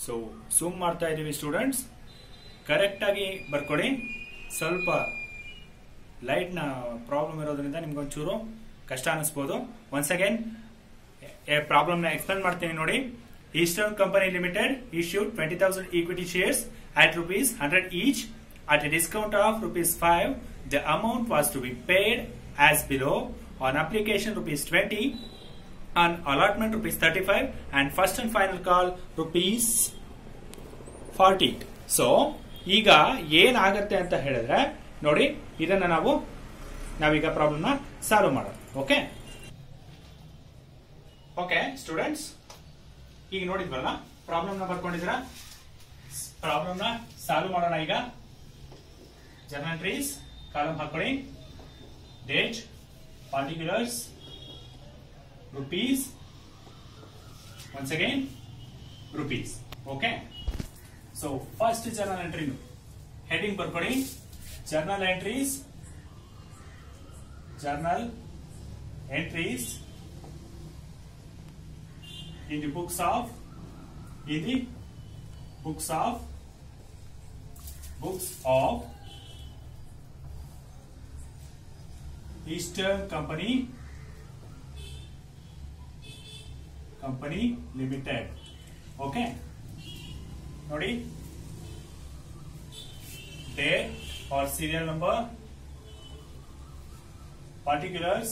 So soon ಮಾಡ್ತಾ ಇದೀವಿ students correct ಆಗಿ ಬರ್ಕೊಡಿ ಸ್ವಲ್ಪ ಲೈಟ್ ನ ಪ್ರಾಬ್ಲಮ್ ಇರೋದ್ರಿಂದ ನಿಮ್ಗೊಂಚೂರು ಕಷ್ಟ ಅನಿಸ್ಬೋದು ಒನ್ಸ್ ಅಗೇನ್ ಪ್ರಾಬ್ಲಮ್ ನ ಎಕ್ಸ್ಪ್ಲೇನ್ ಮಾಡ್ತೀನಿ ನೋಡಿ eastern company limited issued twenty thousand equity shares at rupees hundred each at a discount of rupees five the amount was to be paid as below on application rupees twenty on allotment rupees 35 and first and final call rupees 40 so ಈಗ ಏನಾಗತ್ತೆ ಅಂತ ಹೇಳಿದ್ರೆ ನೋಡಿ ಇದನ್ನ ನಾವು ನಾವೀಗ problem ನ solve ಮಾಡೋಣ ಓಕೆ ಓಕೆ ಸ್ಟೂಡೆಂಟ್ಸ್ ಈಗ ನೋಡಿದ್ವಲ್ಲ ಪ್ರಾಬ್ಲಮ್ ನ ಬರ್ಕೊಂಡಿದ್ದೀರಾ ಪ್ರಾಬ್ಲಮ್ ನ ಸಾಲ್ವ್ ಮಾಡೋಣ ಈಗ ಜರ್ನಲ್ ಟ್ರೀಸ್ ಕಾಲಮ್ ಹಾಕೊಳ್ಳಿ date particulars rupees once again rupees okay so first journal entry heading ಬರ್ಕೊಳ್ಳಿ journal entries journal entries in the books of in the books of books of eastern company company limited okay ನೋಡಿ date or serial number particulars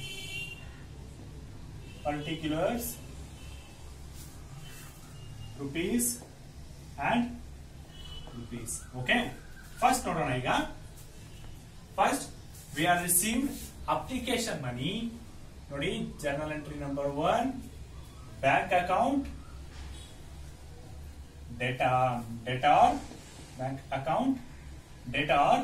particulars rupees and rupees okay first ನೋಡೋಣ ಈಗ first we are received application money ನೋಡಿ journal entry number one bank account debtor debtor bank account debtor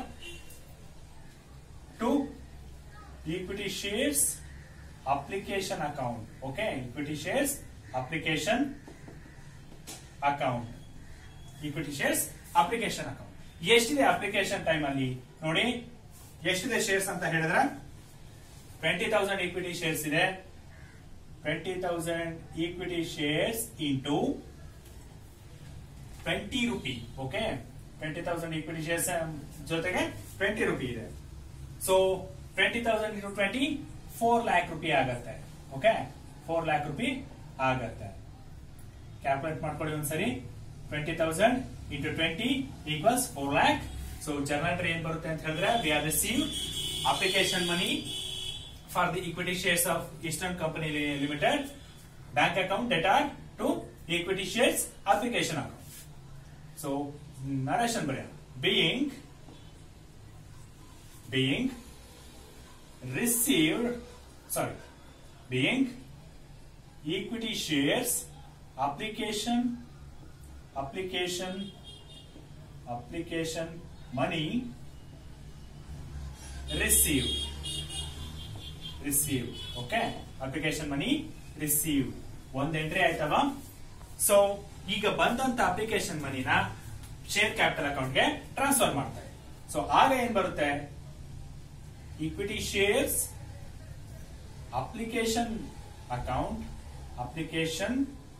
to equity shares application account okay equity shares application account equity shares application account ಎಷ್ಟಿದೆ application time ಅಲ್ಲಿ ನೋಡಿ ಎಷ್ಟಿದೆ shares ಅಂತ ಹೇಳಿದ್ರೆ twenty thousand equity shares ಇದೆ twenty thousand equity shares into twenty rupee okay twenty thousand equity shares ಜೊತೆಗೆ twenty rupee ಇದೆ so twenty thousand into twenty four lakh rupee ಆಗತ್ತೆ ಓಕೆ ಫೋರ್ ಲ್ಯಾಕ್ ರುಪಿ ಆಗತ್ತೆ ಕ್ಯಾಲ್ಕುಲೇಟ್ ಮಾಡ್ಕೊಳ್ಳಿ ಒಂದ್ಸರಿ twenty thousand into twenty equals four lakh so journal ಏನ್ ಬರುತ್ತೆ ಅಂತ ಹೇಳಿದ್ರೆ we are receive application money for the equity shares of eastern company limited bank account debtor to equity shares application account so narration ಬರೆಯ being being received sorry being equity shares application application application money received received okay application money received ಒಂದ್ entry ಆಯ್ತವ so ಈಗ ಬಂದಂತ application ಮನಿನ share capital ಅಕೌಂಟ್ಗೆ transfer ಮಾಡ್ತಾರೆ so ಆಗ ಏನ್ ಬರುತ್ತೆ equity shares application account application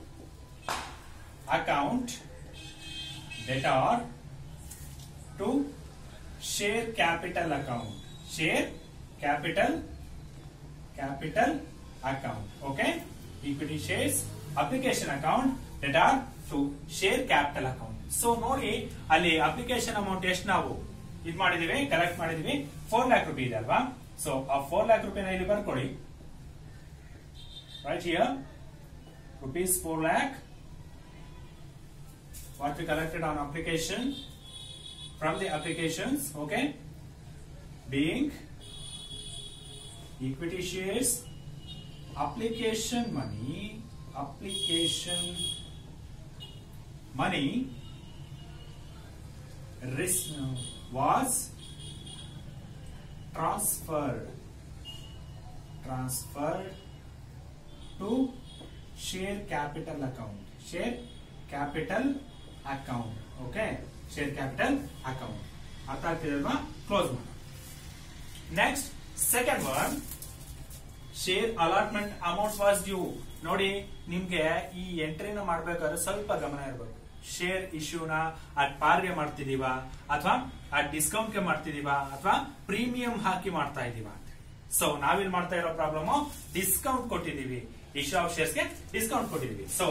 account debtor to share capital account share capital capital account okay equity shares application account debtor to share capital account so ನೋಡಿ ಅಲ್ಲಿ application amount ಎಷ್ಟು ನಾವು ಇದು ಮಾಡಿದೀವಿ ಕಲೆಕ್ಟ್ ಮಾಡಿದೀವಿ ಫೋರ್ ಲ್ಯಾಕ್ ರುಪಿ ಇದೆ ಅಲ್ವಾ so ಆ ಫೋರ್ ಲ್ಯಾಕ್ ರುಪಿನ ಇಲ್ಲಿ ಬರ್ಕೊಳ್ಳಿ right here rupees four lakh what we collected on application from the applications okay being equity shares application money application money risk was transferred transferred to share capital account share capital account okay share capital account ಅರ್ಥ ಆಗ್ತಿದಲ್ವಾ close ಮಾಡಿ next second one share allotment amount was due ನೋಡಿ ನಿಮ್ಗೆ ಈ ಎಂಟ್ರಿನ ಮಾಡ್ಬೇಕಾದ್ರೆ ಸ್ವಲ್ಪ ಗಮನ ಇರಬೇಕು ಶೇರ್ ಇಶ್ಯೂನ ಅಟ್ ಪಾರ್ಗೆ ಮಾಡ್ತಿದೀವಾ ಅಥವಾ ಅಟ್ ಡಿಸ್ಕೌಂಟ್ ಗೆ ಮಾಡ್ತಿದೀವಾ ಅಥವಾ ಪ್ರೀಮಿಯಂ ಹಾಕಿ ಮಾಡ್ತಾ ಇದೀವಾ ಅಂತ ಸೊ ನಾವಿಲ್ಲಿ ಮಾಡ್ತಾ ಇರೋ ಪ್ರಾಬ್ಲಮ್ ಡಿಸ್ಕೌಂಟ್ ಕೊಟ್ಟಿದೀವಿ ಇಶ್ಯೂ ಆಫ್ ಶೇರ್ಸ್ ಗೆ ಡಿಸ್ಕೌಂಟ್ ಕೊಟ್ಟಿದೀವಿ ಸೊ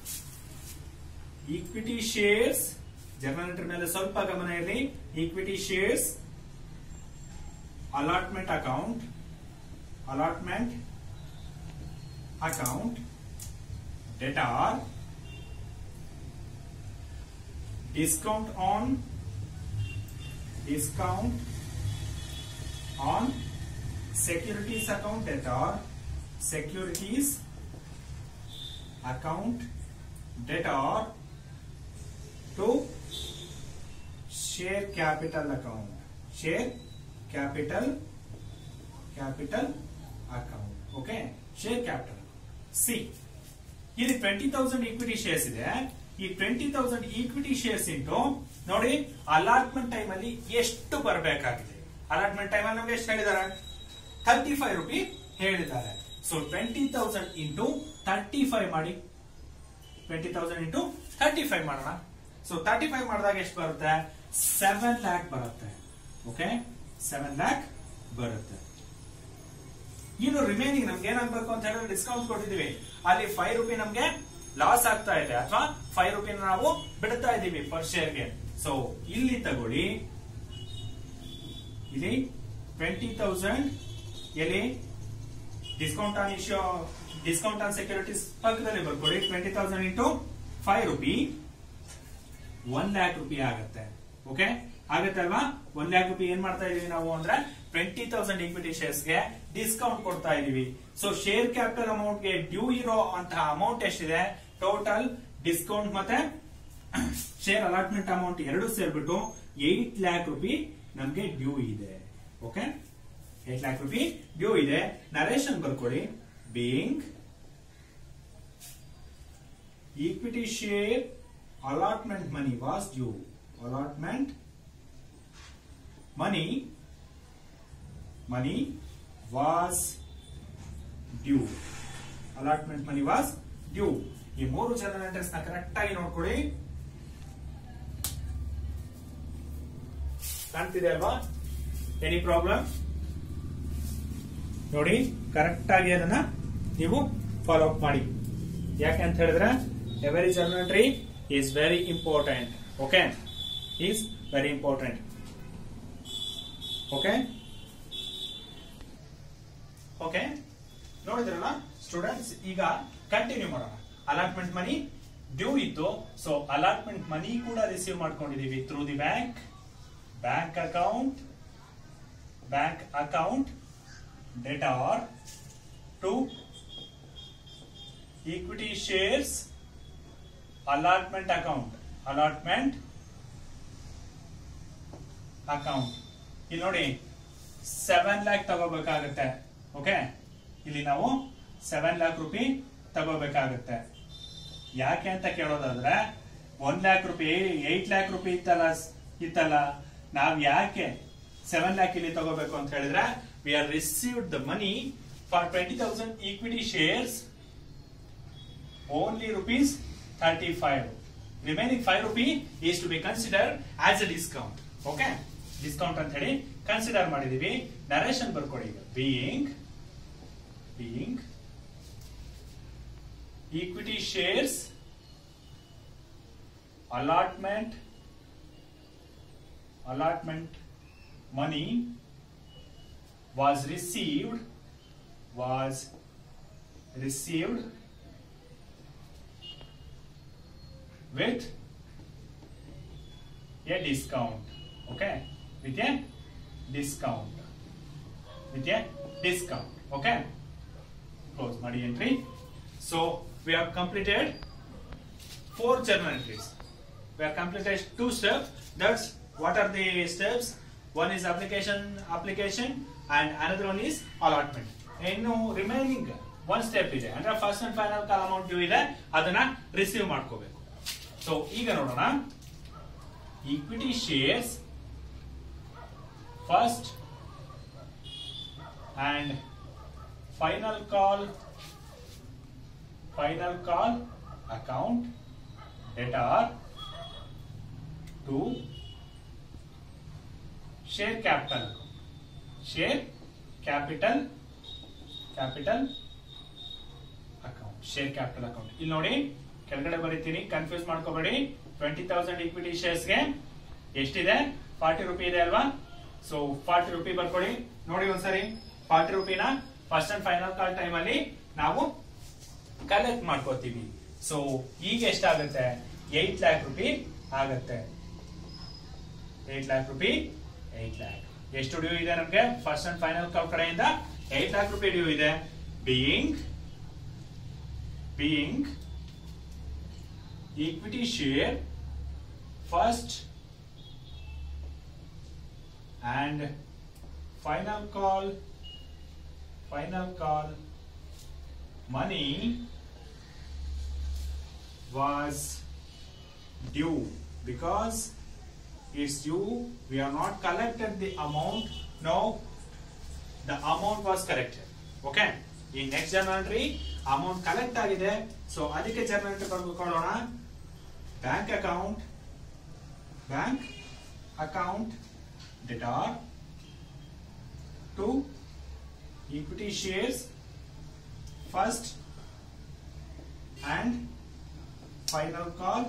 ಈಕ್ವಿಟಿ ಶೇರ್ಸ್ ಜನರೇಟರ್ ಮೇಲೆ ಸ್ವಲ್ಪ ಗಮನ ಇರಲಿ equity shares allotment account allotment account debtor discount on discount on securities account debtor securities account debtor to share capital account share capital capital account okay share capital c ಇಲ್ಲಿ twenty thousand equity shares ಇದೆ ಈ twenty thousand equity shares into ನೋಡಿ allotment time ಅಲ್ಲಿ ಎಷ್ಟು ಬರಬೇಕಾಗಿದೆ allotment time ಅಲ್ಲಿ ನಮ್ಗೆ ಎಷ್ಟು ಹೇಳಿದ್ದಾರೆ ಥರ್ಟಿ ಫೈವ್ ರುಪಿ ಹೇಳಿದ್ದಾರೆ so twenty thousand into thirty five ಮಾಡಿ twenty thousand into thirty five ಮಾಡೋಣ ಸೊ ತರ್ಟಿ ಫೈವ್ ಮಾಡಿದಾಗ ಎಷ್ಟು ಬರುತ್ತೆ ಸೆವೆನ್ ಲ್ಯಾಕ್ ಬರುತ್ತೆ ಓಕೆ ಸೆವೆನ್ ಲ್ಯಾಕ್ ಬರುತ್ತೆ ಇನ್ನು ರಿಮೈನಿಂಗ್ ನಮ್ಗೆ ಏನಾಗ್ಬೇಕು ಅಂತ ಹೇಳಿದ್ರೆ ಡಿಸ್ಕೌಂಟ್ ಕೊಟ್ಟಿದೀವಿ ಅಲ್ಲಿ ಫೈವ್ ರುಪಿ ನಮ್ಗೆ ಲಾಸ್ ಆಗ್ತಾ ಇದೆ ಅಥವಾ ಫೈವ್ ರುಪಿನ ನಾವು ಬಿಡ್ತಾ ಇದೀವಿ ಪರ್ ಶೇರ್ಗೆ ಸೊ ಇಲ್ಲಿ ತಗೊಳ್ಳಿ ಇಲ್ಲಿ ಟ್ವೆಂಟಿ ತೌಸಂಡ್ ಎಲ್ಲಿ discount on issue discount on securities ಪಕ್ಕದಲ್ಲಿ ಬರ್ಕೊಳ್ಳಿ twenty thousand into five rupee one lakh rupee ಆಗತ್ತೆ ಓಕೆ ಆಗತ್ತೆ ಅಲ್ವಾ ಒನ್ ಲ್ಯಾಕ್ ರುಪಿ ಏನ್ ಮಾಡ್ತಾ ಇದೀವಿ ನಾವು ಅಂದ್ರೆ ಟ್ವೆಂಟಿ ತೌಸಂಡ್ ಈಕ್ವಿಟಿ ಶೇರ್ಸ್ ಗೆ ಡಿಸ್ಕೌಂಟ್ ಕೊಡ್ತಾ ಇದೀವಿ ಸೊ ಶೇರ್ ಕ್ಯಾಪಿಟಲ್ ಅಮೌಂಟ್ ಗೆ ಡ್ಯೂ ಇರೋ ಅಂತಹ ಅಮೌಂಟ್ ಎಷ್ಟಿದೆ ಟೋಟಲ್ ಡಿಸ್ಕೌಂಟ್ ಮತ್ತೆ ಶೇರ್ ಅಲಾಟ್ಮೆಂಟ್ ಅಮೌಂಟ್ ಎರಡು ಸೇರ್ಬಿಟ್ಟು ಏಟ್ ಲ್ಯಾಕ್ ರುಪಿ ನಮ್ಗೆ ಡ್ಯೂ ಇದೆ okay eight lakh rupee due ಇದೆ ನರೇಶನ್ ಬರ್ಕೊಳ್ಳಿ being equity share allotment money was due. Allotment money money was due. Allotment money was due. ಈ ಮೂರು ಜನರೇಟರ್ಸ್ ನ ಕರೆಕ್ಟ್ ಆಗಿ ನೋಡ್ಕೊಳ್ಳಿ ಕಾಣ್ತಿದೆ ಅಲ್ವಾ ಎನಿ ಪ್ರಾಬ್ಲಮ್ ನೋಡಿ ಕರೆಕ್ಟ್ ಆಗಿ ಅದನ್ನ ನೀವು ಫಾಲೋ ಅಪ್ ಮಾಡಿ ಯಾಕೆ ಅಂತ ಹೇಳಿದ್ರೆ every journal entry is very important okay is very important okay okay ನೋಡಿದ್ರಲ್ಲ ಸ್ಟೂಡೆಂಟ್ಸ್ ಈಗ ಕಂಟಿನ್ಯೂ ಮಾಡೋಣ ಅಲಾಟ್ಮೆಂಟ್ ಮನಿ ಡ್ಯೂ ಇತ್ತು ಸೊ ಅಲಾಟ್ಮೆಂಟ್ ಮನಿ ಕೂಡ ರಿಸೀವ್ ಮಾಡ್ಕೊಂಡಿದೀವಿ through the bank bank account bank account debtor to equity shares allotment account allotment account ಇಲ್ಲಿ ನೋಡಿ seven lac ತಗೋಬೇಕಾಗುತ್ತೆ okay ಇಲ್ಲಿ ನಾವು ಸೆವೆನ್ ಲ್ಯಾಕ್ ರುಪಿ ತಗೋಬೇಕಾಗುತ್ತೆ ಯಾಕೆ ಅಂತ ಕೇಳೋದಾದ್ರೆ one lakh rupee eight lakh rupee ಇತ್ತಲ್ಲ ಇತ್ತಲ್ಲ ನಾವ್ ಯಾಕೆ ಸೆವೆನ್ ಲ್ಯಾಕ್ ಇಲ್ಲಿ ತಗೋಬೇಕು ಅಂತ ಹೇಳಿದ್ರೆ we have received the money for 20,000 equity shares only rupees 35 remaining 5 rupee is to be considered as a discount okay discount ಅಂತ ಹೇಳಿ ಕನ್ಸಿಡರ್ ಮಾಡಿದೀವಿ ನರೇಶನ್ ಬರ್ಕೊಡಿ ಈಗ being being equity shares allotment allotment money was received was received with a discount okay with a discount with a discount okay close money entry so we have completed four journal entries we have completed two steps that's what are the steps one is application application and another one is allotment ಇನ್ನು remaining one step ಇದೆ ಅಂದ್ರೆ first and final call amount due ಇದೆ ಅದನ್ನ receive ಮಾಡ್ಕೋಬೇಕು so ಈಗ ನೋಡೋಣ equity shares first and final call final call account debtor to share capital share capital capital account share capital account ಇಲ್ಲಿ ನೋಡಿ ಕೆಳಗಡೆ ಬರೀತೀನಿ ಕನ್ಫ್ಯೂಸ್ ಮಾಡ್ಕೋಬೇಡಿ ಟ್ವೆಂಟಿ ತೌಸಂಡ್ ಇಕ್ವಿಟಿ ಶೇರ್ಸ್ಗೆ ಎಷ್ಟಿದೆ ಫಾರ್ಟಿ ರುಪಿ ಇದೆ ಅಲ್ವಾ ಸೊ ಫಾರ್ಟಿ ರುಪಿ ಬರ್ಕೊಳ್ಳಿ ನೋಡಿ ಒಂದ್ಸರಿ ಫಾರ್ಟಿ ರುಪಿನ first and final call time ಅಲ್ಲಿ ನಾವು ಕಲೆಕ್ಟ್ ಮಾಡ್ಕೋತೀವಿ ಸೊ ಈಗ ಎಷ್ಟಾಗುತ್ತೆ ಏಟ್ ಲ್ಯಾಕ್ ರುಪಿ ಆಗುತ್ತೆ eight lakh rupee eight lakh ಎಷ್ಟು ಡ್ಯೂ ಇದೆ ನಮ್ಗೆ ಫಸ್ಟ್ ಅಂಡ್ ಫೈನಲ್ ಕಾಲ್ ಕಡೆಯಿಂದ ಏಟ್ ಲ್ಯಾಕ್ ರುಪಿ ಡ್ಯೂ ಇದೆ being being equity share first and final call final call money was due because it's due we have not collected the amount no the amount was corrected okay ಈ next journal amount collect ಆಗಿದೆ so ಅದಕ್ಕೆ journal ಬರ್ಕೊಳ್ಳೋಣ bank account bank account debtor to equity shares first and final call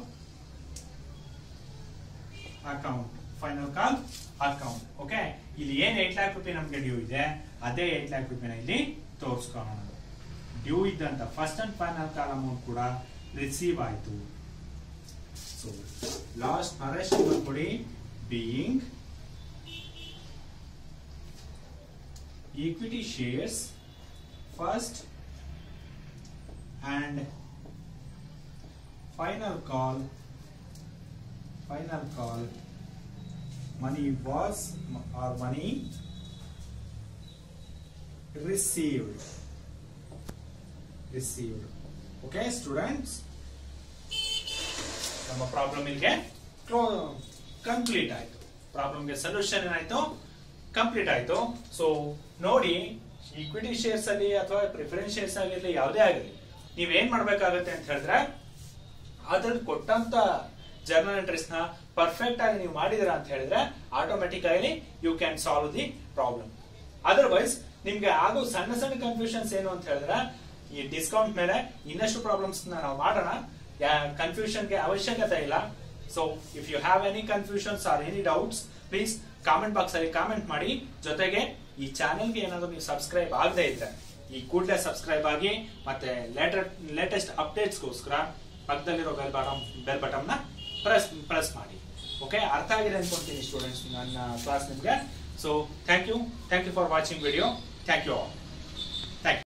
account final call account okay ಇಲ್ಲಿ ಏನ್ eight lakh rupee ನಮ್ಗೆ due ಇದೆ ಅದೇ eight lakh ರುಪಿನ ಇಲ್ಲಿ ತೋರಿಸ್ಕೊಳ್ಳೋಣ ಡ್ಯೂ ಇದ್ದಂತ first and final call amount ಕೂಡ ರಿಸೀವ್ ಆಯ್ತು ಸೊ ಲಾಸ್ಟ್ ಅರೆಸ್ಟ್ ಕೊಡಿ being equity shares first and final call final call money was or money received received okay students ನಮ್ಮ ಪ್ರಾಬ್ಲಮ್ ಇಲ್ಲಿಗೆ ಕಂಪ್ಲೀಟ್ ಆಯ್ತು ಪ್ರಾಬ್ಲಮ್ಗೆ ಸೊಲ್ಯೂಷನ್ ಏನಾಯ್ತು ಕಂಪ್ಲೀಟ್ ಆಯ್ತು ಸೊ ನೋಡಿ ಈಕ್ವಿಟಿ ಶೇರ್ಸ್ ಅಲ್ಲಿ ಅಥವಾ ಪ್ರಿಫರೆನ್ಸ್ ಶೇರ್ಸ್ ಆಗಿರಲಿ ಯಾವುದೇ ಆಗಲಿ ನೀವೇನ್ ಮಾಡ್ಬೇಕಾಗತ್ತೆ ಅಂತ ಹೇಳಿದ್ರೆ ಅದ್ರಲ್ಲಿ ಕೊಟ್ಟಂತ ಜರ್ನಲ್ ಎಂಟ್ರೀಸ್ ನ ಪರ್ಫೆಕ್ಟ್ ಆಗಿ ನೀವು ಮಾಡಿದಿರ ಅಂತ ಹೇಳಿದ್ರೆ ಆಟೋಮೆಟಿಕ್ ಆಗಿ you can solve the problem otherwise ನಿಮ್ಗೆ ಆಗೋ ಸಣ್ಣ ಸಣ್ಣ ಕನ್ಫ್ಯೂಷನ್ಸ್ ಏನು ಅಂತ ಹೇಳಿದ್ರೆ ಈ ಡಿಸ್ಕೌಂಟ್ ಮೇಲೆ ಇನ್ನಷ್ಟು ಪ್ರಾಬ್ಲಮ್ಸ್ ನಾವು ಮಾಡೋಣ ಕನ್ಫ್ಯೂಷನ್ ಗೆ ಅವಶ್ಯಕತೆ ಇಲ್ಲ so if you have any confusions or any doubts please comment box ಅಲ್ಲಿ ಕಾಮೆಂಟ್ ಮಾಡಿ ಜೊತೆಗೆ ಈ ಚಾನೆಲ್ಗೆ ಏನಾದ್ರು ನೀವು ಸಬ್ಸ್ಕ್ರೈಬ್ ಆಗದೆ ಇದ್ರೆ ಈ ಕೂಡಲೇ ಸಬ್ಸ್ಕ್ರೈಬ್ ಆಗಿ ಮತ್ತೆ ಲೇಟೆಸ್ಟ್ ಅಪ್ಡೇಟ್ಸ್ಗೋಸ್ಕರ ಪಕ್ಕದಲ್ಲಿರೋ ಬೆಲ್ ಬಟನ್ ಬೆಲ್ ಬಟನ್ ನ ಪ್ರೆಸ್ ಪ್ರೆಸ್ ಮಾಡಿ ಓಕೆ ಅರ್ಥ ಆಗಿದೆ ಅನ್ಕೊಂತೀನಿ ಸ್ಟೂಡೆಂಟ್ಸ್ ನನ್ನ ಕ್ಲಾಸ್ ನಿಮಗೆ so thank you thank you for watching video thank you all